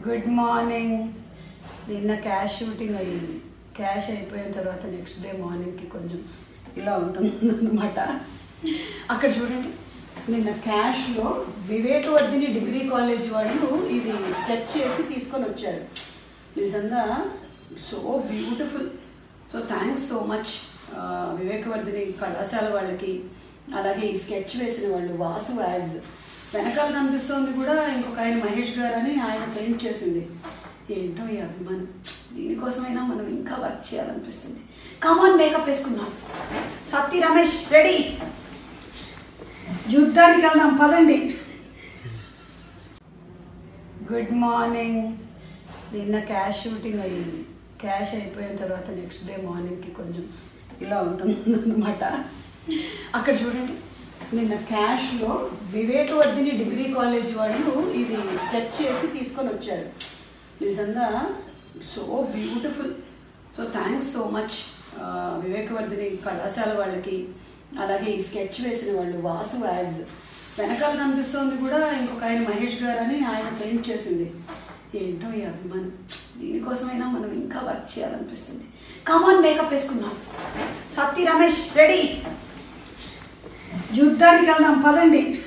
good morning నిన్న cash shooting అయ్యింది cash అయిపోయిన తర్వాత నెక్స్ట్ డే మార్నింగ్కి కొంచెం ఇలా ఉంటుంది అనమాట అక్కడ చూడండి నిన్న క్యాష్లో వివేకవర్ధిని డిగ్రీ కాలేజ్ వాళ్ళు ఇది స్కెచ్ చేసి తీసుకొని వచ్చారు నిజంగా so beautiful so thanks so much వివేకవర్ధిని కళాశాల వాళ్ళకి అలాగే ఈ స్కెచ్ వేసిన వాళ్ళు వాసు యాడ్స్ వెనకాల కనిపిస్తోంది కూడా ఇంకొక ఆయన మహేష్ గారు అని ఆయన ప్రింట్ చేసింది ఏంటో ఈ అభిమానం దీనికోసమైనా మనం ఇంకా వర్క్ చేయాలనిపిస్తుంది కమాన్ మేకప్ వేసుకుందాం సత్తి రమేష్ రెడీ యుద్ధానికి వెళ్దాం పదండి గుడ్ మార్నింగ్ నిన్న క్యాష్ షూటింగ్ అయ్యింది క్యాష్ అయిపోయిన తర్వాత నెక్స్ట్ డే మార్నింగ్కి కొంచెం ఇలా ఉంటుంది అనమాట అక్కడ చూడండి నిన్న క్యాష్లో వివేకవర్ధిని డిగ్రీ కాలేజ్ వాళ్ళు ఇది స్కెచ్ చేసి తీసుకొని వచ్చారు నిజంగా so beautiful so thanks so much వివేకవర్ధిని కళాశాల వాళ్ళకి అలాగే ఈ స్కెచ్ వేసిన వాళ్ళు వాసు యాడ్స్ వెనకాల కనిపిస్తోంది కూడా ఇంకొక ఆయన మహేష్ గారు అని ఆయన ప్రింట్ చేసింది ఏంటో ఈ అభిమానం దీనికోసమైనా మనం ఇంకా వర్క్ చేయాలనిపిస్తుంది కమాన్ మేకప్ వేసుకుందాం సత్తి రమేష్ రెడీ యుద్ధానికి వెళ్దాం పదండి